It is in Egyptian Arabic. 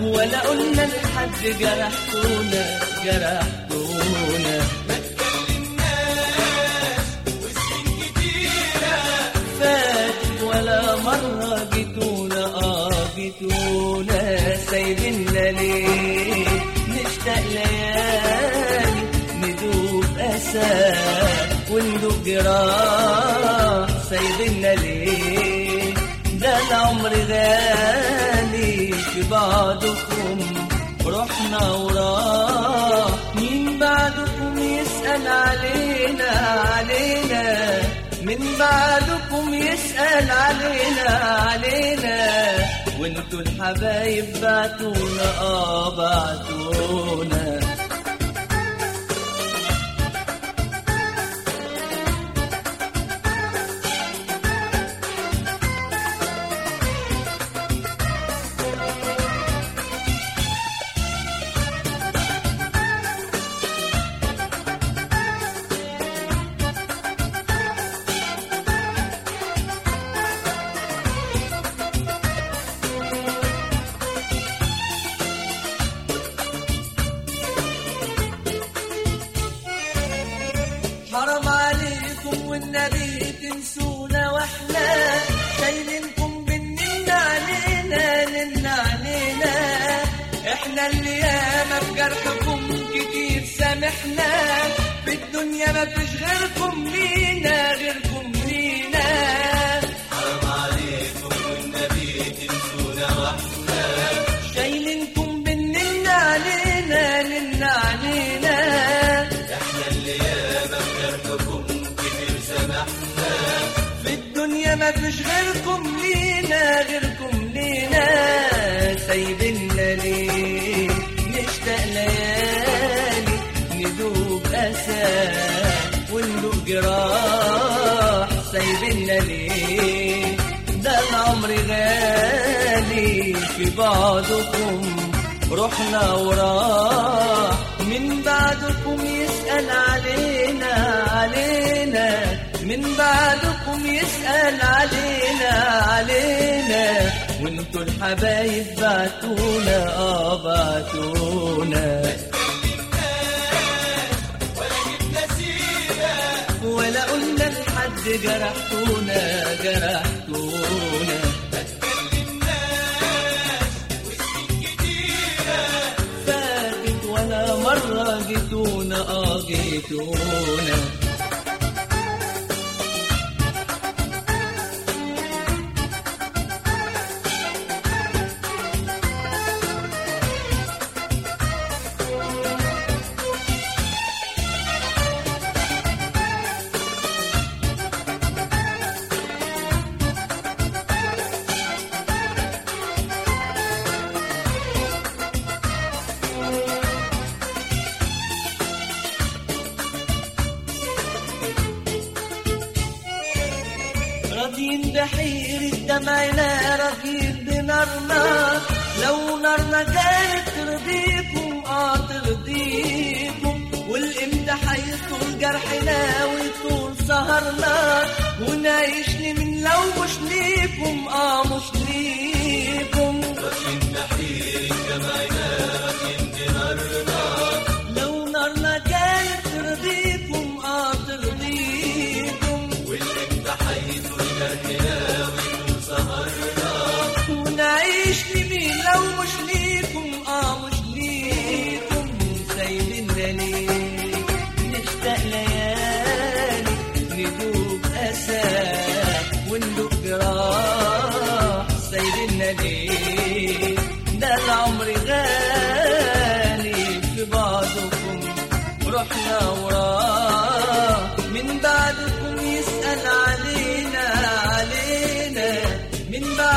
ولا قلنا لحد جرحتونا جرحتونا فات ولا مرة جيتونا اه جيتونا سايبيننا ليه نشتاق ليالي ندوب أسى وندوب جراح سايبيننا ليه ده العمر غالي في بعضكم رحنا وراه مين بعدكم يسأل علينا علينا من بعدكم يسأل علينا علينا وانتوا الحبايب بعتونا اه بعتونا حرام عليكم والنبي تنسونا واحنا شايلينكم بالننا علينا ننا علينا احنا اللي ياما في جرحكم كتير سامحنا في الدنيا ما فيش غيركم لينا غيركم لينا شايلينكم بالننا علينا ننا علينا في الدنيا ما فيش غيركم لينا غيركم لينا سايبيننا ليه نشتاق ليالي ندوب أسى وندوق جراح سايبيننا ليه ده العمر غالي في بعضكم رحنا وراه من بعدكم يسأل علينا علينا من بعدكم يسأل علينا علينا وانتوا الحبايب بعتونا اه بعتونا ولا قلنا لحد جرحتونا جرحتونا فاتت ولا مرة جيتونا اه جيتونا راضيين بحيرة دمعنا راضيين بنارنا لو نارنا كانت ترضيكم اه ترضيكم والامتى هيطول جرحنا ويطول سهرنا ونعيش من لو مش ليكم اه مش ليكم لو نارنا كانت ترضيكم اه ترضيكم ونعيش لمين لو مش ليكم اه مش ليكم سايبيننا ليه نشتاق ليالي ندوب أسى وندوب جراح سايبيننا ليه ده العمر غالي في بعضكم رحنا وراه من بعدكم يسأل علينا علينا من بعد